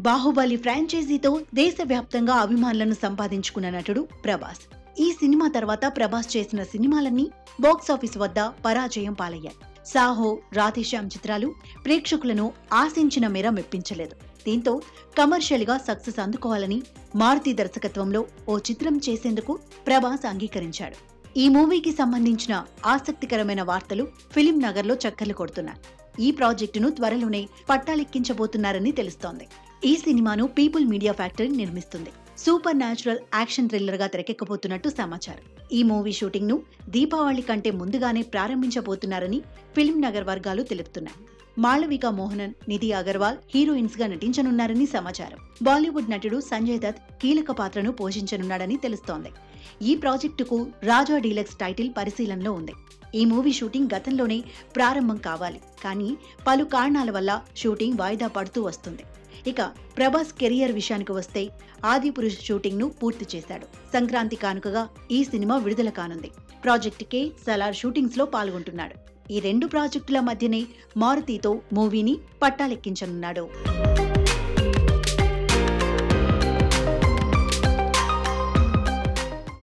బాహుబలి ఫ్రాంచైజీతో దేశవ్యాప్తంగా అభిమానులను సంపాదించుకున్న నటుడు ప్రభాస్ ఈ సినిమా తర్వాత ప్రభాస్ చేసిన సినిమాలన్నీ బాక్సాఫీస్ వద్ద పరాజయం పాలయ్యాయి సాహో రాధేశ్యామ్ చిత్రాలు ప్రేక్షకులను ఆశించిన మేర మెప్పించలేదు దీంతో కమర్షియల్ గా సక్సెస్ అందుకోవాలని మారుతి దర్శకత్వంలో ఓ చిత్రం చేసేందుకు ప్రభాస్ అంగీకరించాడు ఈ మూవీకి సంబంధించిన ఆసక్తికరమైన వార్తలు ఫిలిం నగర్ లో చక్కర్లు కొడుతున్నాయి ఈ ప్రాజెక్టును త్వరలోనే పట్టాలెక్కించబోతున్నారని తెలుస్తోంది ఈ సినిమాను పీపుల్ మీడియా ఫ్యాక్టరీ నిర్మిస్తుంది సూపర్ న్యాచురల్ యాక్షన్ థ్రిల్లర్ గా తెరకెక్కబోతున్నట్టు సమాచారం ఈ మూవీ షూటింగ్ ను దీపావళి కంటే ముందుగానే ప్రారంభించబోతున్నారని ఫిల్మ్ నగర్ వర్గాలు తెలుపుతున్నాయి మాళవిక మోహనన్ నిధి అగర్వాల్ హీరోయిన్స్ గా నటించనున్నారని సమాచారం బాలీవుడ్ నటుడు సంజయ్ దత్ కీలక పాత్రను పోషించనున్నాడని తెలుస్తోంది ఈ ప్రాజెక్టుకు రాజా డీలక్స్ టైటిల్ పరిశీలనలో ఉంది ఈ మూవీ షూటింగ్ గతంలోనే ప్రారంభం కావాలి కానీ పలు కారణాల వల్ల షూటింగ్ వాయిదా పడుతూ వస్తుంది ఇక ప్రభాస్ కెరియర్ విషయానికి వస్తే ఆది పురుష్ షూటింగ్ ను పూర్తి చేశాడు సంక్రాంతి కానుకగా ఈ సినిమా విడుదల కానుంది ప్రాజెక్ట్ కే సలార్ షూటింగ్స్ లో పాల్గొంటున్నాడు ఈ రెండు ప్రాజెక్టుల మధ్యనే మారుతితో మూవీని పట్టాలెక్కించనున్నాడు